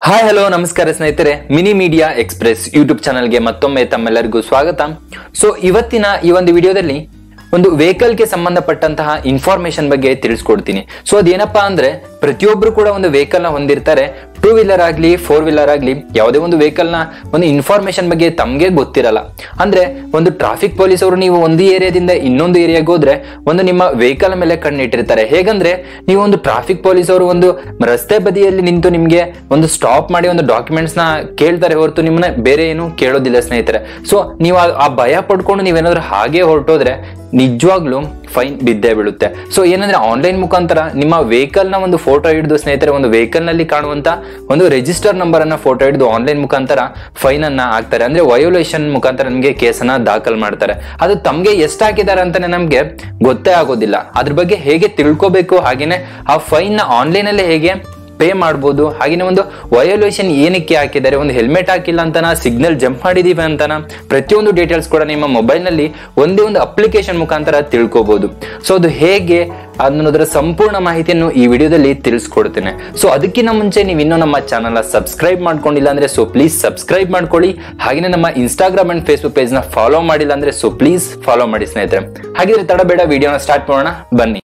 hi hello ನಮಸ್ಕಾರ ಸ್ನೇಹಿತರೆ mini media express YouTube ಚಾನಲ್ಗೆ ಮತ್ತೊಮ್ಮೆ ತಮ್ಮೆಲ್ಲರಿಗೂ ಸ್ವಾಗತ ಸೊ ಇವತ್ತಿನ ಈ ಒಂದು ವಿಡಿಯೋದಲ್ಲಿ ಒಂದು ವೆಹಿಕಲ್ಗೆ ಸಂಬಂಧಪಟ್ಟಂತಹ ಇನ್ಫಾರ್ಮೇಶನ್ ಬಗ್ಗೆ ತಿಳಿಸ್ಕೊಡ್ತೀನಿ ಸೊ ಅದೇನಪ್ಪಾ ಅಂದ್ರೆ ಪ್ರತಿಯೊಬ್ರು ಕೂಡ ಒಂದು ವೆಹಿಕಲ್ ನ ಹೊಂದಿರ್ತಾರೆ ಟೂ ವೀಲರ್ ಆಗ್ಲಿ ಫೋರ್ ವೀಲರ್ ಆಗ್ಲಿ ಯಾವುದೇ ಒಂದು ವೆಹಿಕಲ್ ನ ಒಂದು ಇನ್ಫಾರ್ಮೇಶನ್ ಬಗ್ಗೆ ತಮ್ಗೆ ಗೊತ್ತಿರಲ್ಲ ಅಂದ್ರೆ ಒಂದು ಟ್ರಾಫಿಕ್ ಪೊಲೀಸ್ ಅವರು ನೀವು ಒಂದು ಏರಿಯಾದಿಂದ ಇನ್ನೊಂದು ಏರಿಯಾಗೆ ಹೋದ್ರೆ ಒಂದು ನಿಮ್ಮ ವೆಹಿಕಲ್ ಮೇಲೆ ಕಣ್ಣಿಟ್ಟಿರ್ತಾರೆ ಹೇಗಂದ್ರೆ ನೀವು ಒಂದು ಟ್ರಾಫಿಕ್ ಪೊಲೀಸ್ ಅವರು ಒಂದು ರಸ್ತೆ ಬದಿಯಲ್ಲಿ ನಿಂತು ನಿಮ್ಗೆ ಒಂದು ಸ್ಟಾಪ್ ಮಾಡಿ ಒಂದು ಡಾಕ್ಯುಮೆಂಟ್ಸ್ ನ ಕೇಳ್ತಾರೆ ಹೊರತು ನಿಮ್ಮನ್ನ ಬೇರೆ ಏನು ಕೇಳೋದಿಲ್ಲ ಸ್ನೇಹಿತರೆ ಸೊ ನೀವು ಆ- ಆ ಭಯ ಪಡ್ಕೊಂಡು ನೀವೇನಾದ್ರೂ ಹಾಗೆ ಹೊರಟೋದ್ರೆ ನಿಜವಾಗ್ಲೂ ಫೈನ್ ಬಿದ್ದೇ ಬೀಳುತ್ತೆ ಸೊ ಏನಂದ್ರೆ ಆನ್ಲೈನ್ ಮುಖಾಂತರ ನಿಮ್ಮ ವೆಹಿಕಲ್ ನ ಒಂದು ಫೋಟೋ ಹಿಡಿದು ಸ್ನೇಹಿತರೆ ಒಂದು ವೆಹಿಕಲ್ ನಲ್ಲಿ ಕಾಣುವಂತ ಒಂದು ರಿಜಿಸ್ಟರ್ ನಂಬರ್ ಅನ್ನ ಫೋಟೋ ಹಿಡಿದು ಆನ್ಲೈನ್ ಮುಖಾಂತರ ಫೈನ್ ಅನ್ನ ಹಾಕ್ತಾರೆ ಅಂದ್ರೆ ವಯೋಲೇಷನ್ ಮುಖಾಂತರ ನಿಮಗೆ ಕೇಸನ್ನ ದಾಖಲ್ ಮಾಡ್ತಾರೆ ಅದು ತಮ್ಗೆ ಎಷ್ಟು ಹಾಕಿದ್ದಾರೆ ಅಂತಾನೆ ನಮ್ಗೆ ಗೊತ್ತೇ ಆಗೋದಿಲ್ಲ ಅದ್ರ ಬಗ್ಗೆ ಹೇಗೆ ತಿಳ್ಕೊಬೇಕು ಹಾಗೇನೆ ಆ ಫೈನ್ ನ ಆನ್ಲೈನ್ ಅಲ್ಲೇ ಹೇಗೆ ಪೇ ಮಾಡ್ಬೋದು ಹಾಗೇನೆ ಒಂದು ವಯೋಲೇಷನ್ ಏನಕ್ಕೆ ಹಾಕಿದ್ದಾರೆ ಒಂದು ಹೆಲ್ಮೆಟ್ ಹಾಕಿಲ್ಲ ಅಂತನ ಸಿಗ್ನಲ್ ಜಂಪ್ ಮಾಡಿದೀವಿ ಅಂತನ ಪ್ರತಿಯೊಂದು ಡೀಟೇಲ್ಸ್ ಕೂಡ ನಿಮ್ಮ ಮೊಬೈಲ್ ನಲ್ಲಿ ಒಂದೇ ಒಂದು ಅಪ್ಲಿಕೇಶನ್ ಮುಖಾಂತರ ತಿಳ್ಕೊಬಹುದು ಸೊ ಅದು ಹೇಗೆ ಅನ್ನೋದರ ಸಂಪೂರ್ಣ ಮಾಹಿತಿಯನ್ನು ಈ ವಿಡಿಯೋದಲ್ಲಿ ತಿಳಿಸ್ಕೊಡ್ತೇನೆ ಸೊ ಅದಕ್ಕಿಂತ ಮುಂಚೆ ನೀವು ಇನ್ನೂ ನಮ್ಮ ಚಾನಲ್ ಸಬ್ಸ್ಕ್ರೈಬ್ ಮಾಡ್ಕೊಂಡಿಲ್ಲ ಅಂದ್ರೆ ಸೊ ಪ್ಲೀಸ್ ಸಬ್ಸ್ಕ್ರೈಬ್ ಮಾಡ್ಕೊಳ್ಳಿ ಹಾಗೇನೆ ನಮ್ಮ ಇನ್ಸ್ಟಾಗ್ರಾಮ್ ಅಂಡ್ ಫೇಸ್ಬುಕ್ ಪೇಜ್ ನ ಫಾಲೋ ಮಾಡಿಲ್ಲ ಅಂದ್ರೆ ಸೊ ಪ್ಲೀಸ್ ಫಾಲೋ ಮಾಡಿ ಸ್ನೇಹಿತರೆ ಹಾಗಿದ್ರೆ ತಡಬೇಡ ವಿಡಿಯೋನ ಸ್ಟಾರ್ಟ್ ಮಾಡೋಣ ಬನ್ನಿ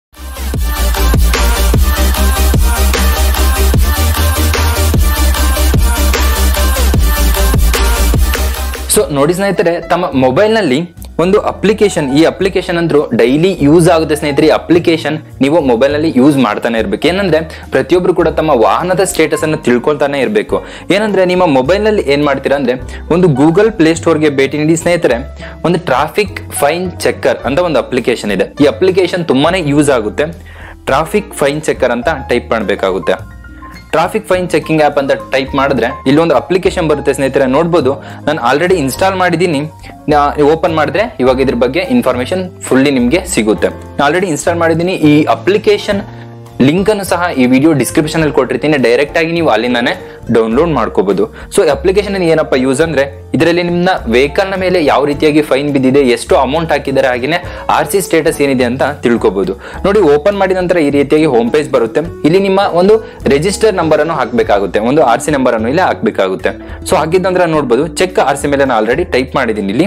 ಸೊ ನೋಡಿ ಸ್ನೇಹಿತರೆ ತಮ್ಮ ಮೊಬೈಲ್ ನಲ್ಲಿ ಒಂದು ಅಪ್ಲಿಕೇಶನ್ ಈ ಅಪ್ಲಿಕೇಶನ್ ಅಂದ್ರೂ ಡೈಲಿ ಯೂಸ್ ಆಗುತ್ತೆ ಸ್ನೇಹಿತರೆ ಈ ಅಪ್ಲಿಕೇಶನ್ ನೀವು ಮೊಬೈಲ್ ನಲ್ಲಿ ಯೂಸ್ ಮಾಡ್ತಾನೆ ಇರ್ಬೇಕು ಏನಂದ್ರೆ ಪ್ರತಿಯೊಬ್ರು ಕೂಡ ತಮ್ಮ ವಾಹನದ ಸ್ಟೇಟಸ್ ಅನ್ನು ತಿಳ್ಕೊಳ್ತಾನೆ ಇರಬೇಕು ಏನಂದ್ರೆ ನಿಮ್ಮ ಮೊಬೈಲ್ ನಲ್ಲಿ ಏನ್ ಮಾಡ್ತೀರಾ ಅಂದ್ರೆ ಒಂದು ಗೂಗಲ್ ಪ್ಲೇ ಸ್ಟೋರ್ಗೆ ಭೇಟಿ ನೀಡಿ ಸ್ನೇಹಿತರೆ ಒಂದು ಟ್ರಾಫಿಕ್ ಫೈನ್ ಚೆಕ್ಕರ್ ಅಂತ ಒಂದು ಅಪ್ಲಿಕೇಶನ್ ಇದೆ ಈ ಅಪ್ಲಿಕೇಶನ್ ತುಂಬಾನೇ ಯೂಸ್ ಆಗುತ್ತೆ ಟ್ರಾಫಿಕ್ ಫೈನ್ ಚೆಕ್ಕರ್ ಅಂತ ಟೈಪ್ ಮಾಡಬೇಕಾಗುತ್ತೆ ಟ್ರಾಫಿಕ್ ಫೈನ್ ಚೆಕಿಂಗ್ ಆಪ್ ಅಂತ ಟೈಪ್ ಮಾಡಿದ್ರೆ ಇಲ್ಲೊಂದು ಅಪ್ಲಿಕೇಶನ್ ಬರುತ್ತೆ ಸ್ನೇಹಿತರೆ ನೋಡ್ಬೋದು ನಾನು ಆಲ್ರೆಡಿ ಇನ್ಸ್ಟಾಲ್ ಮಾಡಿದ್ದೀನಿ ಓಪನ್ ಮಾಡಿದ್ರೆ ಇವಾಗ ಇದ್ರ ಬಗ್ಗೆ ಇನ್ಫಾರ್ಮೇಶನ್ ಫುಲ್ಲಿ ನಿಮಗೆ ಸಿಗುತ್ತೆ ಆಲ್ರೆಡಿ ಇನ್ಸ್ಟಾಲ್ ಮಾಡಿದ್ದೀನಿ ಈ ಅಪ್ಲಿಕೇಶನ್ ಲಿಂಕ್ ಅನ್ನು ಸಹ ಈ ವಿಡಿಯೋ ಡಿಸ್ಕ್ರಿಪ್ಷನ್ ಅಲ್ಲಿ ಕೊಟ್ಟಿರ್ತೀನಿ ಡೈರೆಕ್ಟ್ ಆಗಿ ನೀವು ಅಲ್ಲಿಂದಾನೆ ಡೌನ್ಲೋಡ್ ಮಾಡ್ಕೋಬಹುದು ಸೊ ಅಪ್ಲಿಕೇಶನ್ ಏನಪ್ಪ ಯೂಸ್ ಅಂದ್ರೆ ಇದರಲ್ಲಿ ನಿಮ್ಮ ವೆಹಿಕಲ್ ನ ಮೇಲೆ ಯಾವ ರೀತಿಯಾಗಿ ಫೈನ್ ಬಿದ್ದಿದೆ ಎಷ್ಟು ಅಮೌಂಟ್ ಹಾಕಿದ್ದಾರೆ ಹಾಗೇನೆ ಆರ್ ಸಿ ಸ್ಟೇಟಸ್ ಏನಿದೆ ಅಂತ ತಿಳ್ಕೊಬಹುದು ನೋಡಿ ಓಪನ್ ಮಾಡಿದ ನಂತರ ಈ ರೀತಿಯಾಗಿ ಹೋಮ್ ಪೇಜ್ ಬರುತ್ತೆ ಇಲ್ಲಿ ನಿಮ್ಮ ಒಂದು ರಿಜಿಸ್ಟರ್ ನಂಬರ್ ಅನ್ನು ಹಾಕಬೇಕಾಗುತ್ತೆ ಒಂದು ಆರ್ ಸಿ ನಂಬರ್ ಅನ್ನು ಇಲ್ಲಿ ಹಾಕಬೇಕಾಗುತ್ತೆ ಸೊ ಹಾಕಿದ ನಂತರ ನೋಡ್ಬೋದು ಚೆಕ್ ಆರ್ ಸಿ ಮೇಲೆ ನಾನು ಆಲ್ರೆಡಿ ಟೈಪ್ ಮಾಡಿದ್ದೀನಿ ಇಲ್ಲಿ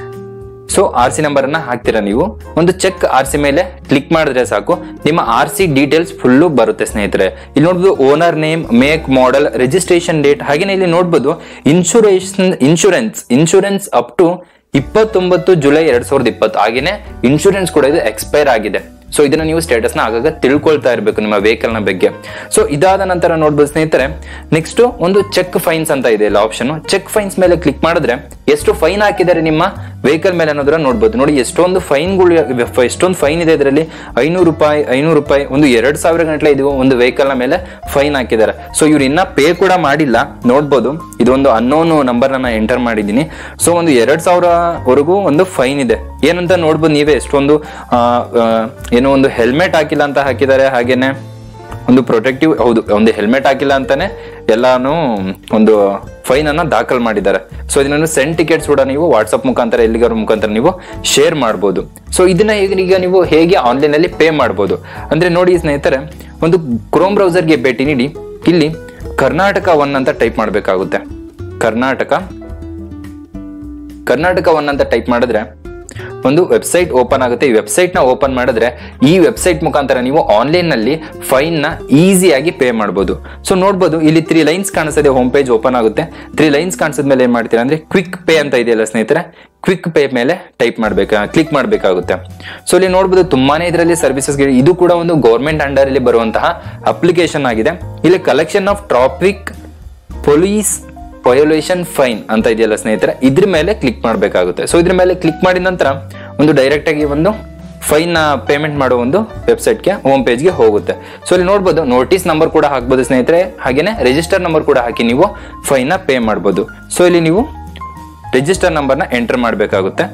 ಸೊ ಆರ್ ಸಿ ನಂಬರ್ ಅನ್ನ ಹಾಕ್ತೀರಾ ನೀವು ಒಂದು ಚೆಕ್ ಆರ್ ಸಿ ಮೇಲೆ ಕ್ಲಿಕ್ ಮಾಡಿದ್ರೆ ಸಾಕು ನಿಮ್ಮ ಆರ್ ಸಿ ಡೀಟೇಲ್ಸ್ ಫುಲ್ಲು ಬರುತ್ತೆ ಸ್ನೇಹಿತರೆ ಇಲ್ಲಿ ನೋಡ್ಬೋದು owner name make model registration date ಹಾಗೇನೆ ಇಲ್ಲಿ ನೋಡ್ಬೋದು insurance insurance insurance up to ಇಪ್ಪತ್ತೊಂಬತ್ತು ಜುಲೈ ಎರಡ್ ಸಾವಿರದ ಇಪ್ಪತ್ತು ಹಾಗೇನೆ ಇನ್ಶೂರೆನ್ಸ್ ಕೂಡ ಇದು ಎಕ್ಸ್ಪೈರ್ ಆಗಿದೆ ಸೊ ಇದನ್ನ ನೀವು ಸ್ಟೇಟಸ್ ನ ಆಗಾಗ ತಿಳ್ಕೊಳ್ತಾ ಇರಬೇಕು ನಿಮ್ಮ ವೆಹಿಕಲ್ ನ ಬಗ್ಗೆ ಸೊ ಇದಾದ ನಂತರ ನೋಡ್ಬೋದು ಸ್ನೇಹಿತರೆ ನೆಕ್ಸ್ಟ್ ಒಂದು ಚೆಕ್ ಫೈನ್ಸ್ ಅಂತ ಇದೆ ಇಲ್ಲ ಆಪ್ಷನ್ ಚೆಕ್ ಫೈನ್ಸ್ ಮೇಲೆ ಕ್ಲಿಕ್ ಮಾಡಿದ್ರೆ ಎಷ್ಟು ಫೈನ್ ಹಾಕಿದ್ದಾರೆ ನಿಮ್ಮ ವೆಹಿಕಲ್ ಮೇಲೆ ಅನ್ನೋದ್ರ ನೋಡ್ಬೋದು ನೋಡಿ ಎಷ್ಟೊಂದು ಫೈನ್ಗಳು ಎಷ್ಟೊಂದು ಫೈನ್ ಇದೆ ಇದರಲ್ಲಿ ಐನೂರು ರೂಪಾಯಿ ಐನೂರು ರೂಪಾಯಿ ಒಂದು ಎರಡ್ ಸಾವಿರ ಗಂಟಲೆ ಇದು ಒಂದು ವೆಹಿಕಲ್ ನ ಮೇಲೆ ಫೈನ್ ಹಾಕಿದ್ದಾರೆ ಸೊ ಇವ್ರು ಇನ್ನ ಪೇ ಕೂಡ ಮಾಡಿಲ್ಲ ನೋಡ್ಬೋದು ಇದೊಂದು ಅನ್ನೋನ್ ನಂಬರ್ ನಾನು ಎಂಟರ್ ಮಾಡಿದ್ದೀನಿ ಸೊ ಒಂದು ಎರಡ್ ಸಾವಿರವರೆಗೂ ಒಂದು ಫೈನ್ ಇದೆ ಏನಂತ ನೋಡ್ಬೋದು ನೀವೇ ಎಷ್ಟೊಂದು ಆ, ಆ, ಏನೋ ಒಂದು ಹೆಲ್ಮೆಟ್ ಹಾಕಿಲ್ಲ ಅಂತ ಹಾಕಿದ್ದಾರೆ ಹಾಗೇನೆ ಒಂದು ಪ್ರೊಟೆಕ್ಟಿವ್ ಹೌದು ಒಂದು ಹೆಲ್ಮೆಟ್ ಹಾಕಿಲ್ಲ ಅಂತಾನೆ ಎಲ್ಲಾನು ಒಂದು ಫೈನ್ ಅನ್ನ ದಾಖಲ್ ಮಾಡಿದ್ದಾರೆ ಸೊ ಇದನ್ನು ಸೆಂಡ್ ಟಿಕೆಟ್ಸ್ ಕೂಡ ನೀವು ವಾಟ್ಸ್ಆಪ್ ಮುಖಾಂತರ ಎಲ್ಲಿಗಾರ ಮುಖಾಂತರ ನೀವು ಶೇರ್ ಮಾಡ್ಬೋದು ಸೊ ಇದನ್ನ ಹೇಗೆ ಈಗ ನೀವು ಹೇಗೆ ಆನ್ಲೈನ್ ಅಲ್ಲಿ ಪೇ ಮಾಡ್ಬೋದು ಅಂದ್ರೆ ನೋಡಿ ಸ್ನೇಹಿತರೆ ಒಂದು ಕ್ರೋಮ್ ಬ್ರೌಸರ್ಗೆ ಭೇಟಿ ನೀಡಿ ಇಲ್ಲಿ ಕರ್ನಾಟಕ ಒನ್ ಅಂತ ಟೈಪ್ ಮಾಡಬೇಕಾಗುತ್ತೆ ಕರ್ನಾಟಕ ಕರ್ನಾಟಕ ಒನ್ ಅಂತ ಟೈಪ್ ಮಾಡಿದ್ರೆ ಒಂದು ವೆಬ್ಸೈಟ್ ಓಪನ್ ಆಗುತ್ತೆ ಈ ವೆಬ್ಸೈಟ್ ನ ಓಪನ್ ಮಾಡಿದ್ರೆ ಈ ವೆಬ್ಸೈಟ್ ಮುಖಾಂತರ ನೀವು ಆನ್ಲೈನ್ ನಲ್ಲಿ ಫೈನ್ ನ ಈಸಿಯಾಗಿ ಪೇ ಮಾಡಬಹುದು ಸೊ ನೋಡ್ಬೋದು ಇಲ್ಲಿ ತ್ರೀ ಲೈನ್ಸ್ ಕಾಣಿಸ್ತದೆ ಹೋಮ್ ಪೇಜ್ ಓಪನ್ ಆಗುತ್ತೆ ತ್ರೀ ಲೈನ್ಸ್ ಕಾಣಿಸಿದ ಮೇಲೆ ಏನ್ ಮಾಡ್ತೀರಾ ಅಂದ್ರೆ ಕ್ವಿಕ್ ಪೇ ಅಂತ ಇದೆಯಲ್ಲ ಸ್ನೇಹಿತರೆ ಕ್ವಿಕ್ ಪೇ ಮೇಲೆ ಟೈಪ್ ಮಾಡ್ಬೇಕಾ ಕ್ಲಿಕ್ ಮಾಡಬೇಕಾಗುತ್ತೆ ಸೊ ಇಲ್ಲಿ ನೋಡ್ಬೋದು ತುಂಬಾನೇ ಇದರಲ್ಲಿ ಸರ್ವಿಸಸ್ ಇದು ಕೂಡ ಒಂದು ಗೌರ್ಮೆಂಟ್ ಅಂಡರ್ ಅಲ್ಲಿ ಬರುವಂತಹ ಅಪ್ಲಿಕೇಶನ್ ಆಗಿದೆ ಇಲ್ಲಿ collection of traffic police violation fine ಅಂತ ಇದೆಯಲ್ಲ ಸ್ನೇಹಿತರೆ ಇದ್ರ ಮೇಲೆ ಕ್ಲಿಕ್ ಮಾಡಬೇಕಾಗುತ್ತೆ ಸೊ ಇದ್ರ ಮೇಲೆ ಕ್ಲಿಕ್ ಮಾಡಿದ ನಂತರ ಒಂದು ಡೈರೆಕ್ಟ್ ಆಗಿ ಒಂದು ಫೈನ್ ನ ಪೇಮೆಂಟ್ ಮಾಡೋ ಒಂದು ವೆಬ್ಸೈಟ್ಗೆ ಹೋಮ್ ಪೇಜ್ಗೆ ಹೋಗುತ್ತೆ ಸೊ ಇಲ್ಲಿ ನೋಡ್ಬೋದು ನೋಟಿಸ್ ನಂಬರ್ ಕೂಡ ಹಾಕ್ಬೋದು ಸ್ನೇಹಿತರೆ ಹಾಗೇನೆ ರಿಜಿಸ್ಟರ್ ನಂಬರ್ ಕೂಡ ಹಾಕಿ ನೀವು ಫೈನ್ ನ ಪೇ ಮಾಡ್ಬೋದು ಸೊ ಇಲ್ಲಿ ನೀವು ರಿಜಿಸ್ಟರ್ ನಂಬರ್ನ ಎಂಟರ್ ಮಾಡಬೇಕಾಗುತ್ತೆ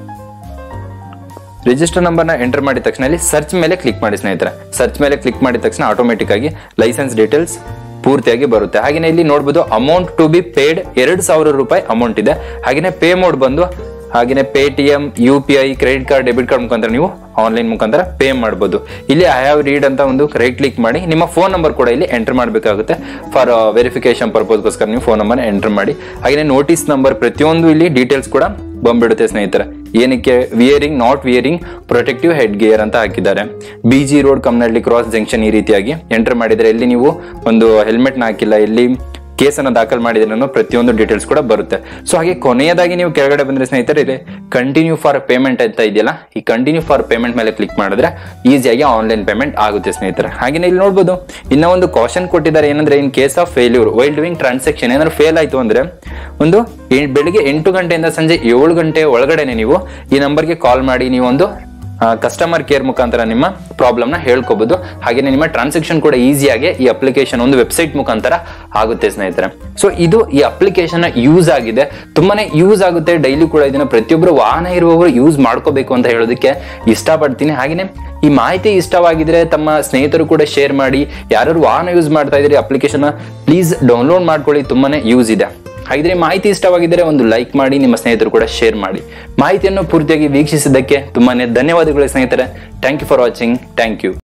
ರಿಜಿಸ್ಟರ್ ನಂಬರ್ನ ಎಂಟರ್ ಮಾಡಿದ ತಕ್ಷಣ ಇಲ್ಲಿ ಸರ್ಚ್ ಮೇಲೆ ಕ್ಲಿಕ್ ಮಾಡಿ ಸ್ನೇಹಿತರೆ ಸರ್ಚ್ ಮೇಲೆ ಕ್ಲಿಕ್ ಮಾಡಿದ ತಕ್ಷಣ ಆಟೋಮೆಟಿಕ್ ಆಗಿ ಲೈಸೆನ್ಸ್ ಡೀಟೇಲ್ಸ್ ಪೂರ್ತಿಯಾಗಿ ಬರುತ್ತೆ ಹಾಗೆಯೇ ಇಲ್ಲಿ ನೋಡ್ಬೋದು ಅಮೌಂಟ್ ಟು ಬಿ ಪೇಡ್ ಎರಡು ಸಾವಿರ ರೂಪಾಯಿ ಅಮೌಂಟ್ ಇದೆ ಹಾಗೆಯೇ ಪೇ ಮೋಡ್ ಬಂದು ಹಾಗೆಯೇ Paytm U P I credit card debit card ಮುಖಾಂತರ ನೀವು ಆನ್ಲೈನ್ ಮುಖಾಂತರ ಪೇ ಮಾಡ್ಬೋದು ಇಲ್ಲಿ ಐ ಹ್ಯಾವ್ ರೀಡ್ ಅಂತ ಒಂದು ರೈಟ್ ಕ್ಲಿಕ್ ಮಾಡಿ ನಿಮ್ಮ ಫೋನ್ ನಂಬರ್ ಕೂಡ ಇಲ್ಲಿ ಎಂಟರ್ ಮಾಡಬೇಕಾಗುತ್ತೆ ಫಾರ್ ವೆರಿಫಿಕೇಶನ್ ಪರ್ಪಸ್ಗೋಸ್ಕರ ನೀವು ಫೋನ್ ನಂಬರ್ ಎಂಟರ್ ಮಾಡಿ ಹಾಗೆಯೇ ನೋಟಿಸ್ ನಂಬರ್ ಪ್ರತಿಯೊಂದು ಇಲ್ಲಿ ಡೀಟೇಲ್ಸ್ ಕೂಡ ಬಂದ್ಬಿಡುತ್ತೆ ಸ್ನೇಹಿತರೆ ಏನಕ್ಕೆ wearing not wearing protective head gear ಅಂತ ಹಾಕಿದ್ದಾರೆ B G road Kammanahalli cross junction ಈ ರೀತಿಯಾಗಿ ಎಂಟರ್ ಮಾಡಿದರೆ ಎಲ್ಲಿ ನೀವು ಒಂದು ಹೆಲ್ಮೆಟ್ನ ಹಾಕಿಲ್ಲ ಎಲ್ಲಿ ಕೇಸನ್ನು ದಾಖಲು ಮಾಡಿದ್ರೆ ಅನ್ನೋ ಪ್ರತಿಯೊಂದು ಡೀಟೇಲ್ಸ್ ಕೂಡ ಬರುತ್ತೆ ಸೊ ಹಾಗೆ ಕೊನೆಯದಾಗಿ ನೀವು ಕೆಳಗಡೆ ಬಂದ್ರೆ ಸ್ನೇಹಿತರೆ ಇಲ್ಲಿ ಕಂಟಿನ್ಯೂ ಫಾರ್ ಪೇಮೆಂಟ್ ಅಂತ ಇದೆಯಲ್ಲ ಈ ಕಂಟಿನ್ಯೂ ಫಾರ್ ಪೇಮೆಂಟ್ ಮೇಲೆ ಕ್ಲಿಕ್ ಮಾಡಿದ್ರೆ ಈಸಿಯಾಗಿ ಆನ್ಲೈನ್ ಪೇಮೆಂಟ್ ಆಗುತ್ತೆ ಸ್ನೇಹಿತರೆ ಹಾಗೆ ಇಲ್ಲಿ ನೋಡ್ಬೋದು ಇನ್ನ ಒಂದು ಕಾಷನ್ ಕೊಟ್ಟಿದ್ದಾರೆ ಏನಂದ್ರೆ in case of failure while doing transaction ಏನಾದ್ರು ಫೇಲ್ ಆಯ್ತು ಅಂದ್ರೆ ಒಂದು ಎ- ಬೆಳಿಗ್ಗೆ ಎಂಟು ಗಂಟೆಯಿಂದ ಸಂಜೆ ಏಳು ಗಂಟೆ ಒಳಗಡೆನೆ ನೀವು ಈ ನಂಬರ್ಗೆ ಕಾಲ್ ಮಾಡಿ ನೀವು ಒಂದು ಕಸ್ಟಮರ್ ಕೇರ್ ಮುಖಾಂತರ ನಿಮ್ಮ ಪ್ರಾಬ್ಲಮ್ನ ಹೇಳ್ಕೋಬಹುದು ಹಾಗೆಯೇ ನಿಮ್ಮ ಟ್ರಾನ್ಸಾಕ್ಷನ್ ಕೂಡ ಈಸಿಯಾಗಿ ಈ ಅಪ್ಲಿಕೇಶನ್ ಒಂದು ವೆಬ್ಸೈಟ್ ಮುಖಾಂತರ ಆಗುತ್ತೆ ಸ್ನೇಹಿತರೆ ಸೊ ಇದು ಈ ಅಪ್ಲಿಕೇಶನ್ ಯೂಸ್ ಆಗಿದೆ ತುಂಬಾನೇ ಯೂಸ್ ಆಗುತ್ತೆ ಡೈಲಿ ಕೂಡ ಇದನ್ನ ಪ್ರತಿಯೊಬ್ಬರು ವಾಹನ ಇರುವವರು ಯೂಸ್ ಮಾಡ್ಕೋಬೇಕು ಅಂತ ಹೇಳೋದಕ್ಕೆ ಇಷ್ಟಪಡ್ತೀನಿ ಹಾಗೆಯೇ ಈ ಮಾಹಿತಿ ಇಷ್ಟವಾಗಿದ್ರೆ ತಮ್ಮ ಸ್ನೇಹಿತರು ಕೂಡ ಶೇರ್ ಮಾಡಿ ಯಾರು ವಾಹನ ಯೂಸ್ ಮಾಡ್ತಾ ಇದ್ರೆ ಅಪ್ಲಿಕೇಶನ್ ಪ್ಲೀಸ್ ಡೌನ್ಲೋಡ್ ಮಾಡ್ಕೊಳ್ಳಿ ತುಂಬಾನೇ ಯೂಸ್ ಇದೆ ಹಾಗಿದ್ರೆ ಮಾಹಿತಿ ಇಷ್ಟವಾಗಿದ್ದರೆ ಒಂದು ಲೈಕ್ ಮಾಡಿ ನಿಮ್ಮ ಸ್ನೇಹಿತರು ಕೂಡ ಶೇರ್ ಮಾಡಿ ಮಾಹಿತಿಯನ್ನು ಪೂರ್ತಿಯಾಗಿ ವೀಕ್ಷಿಸಿದ್ದಕ್ಕೆ ತುಂಬಾನೇ ಧನ್ಯವಾದಗಳು ಸ್ನೇಹಿತರೆ thank you for watching thank you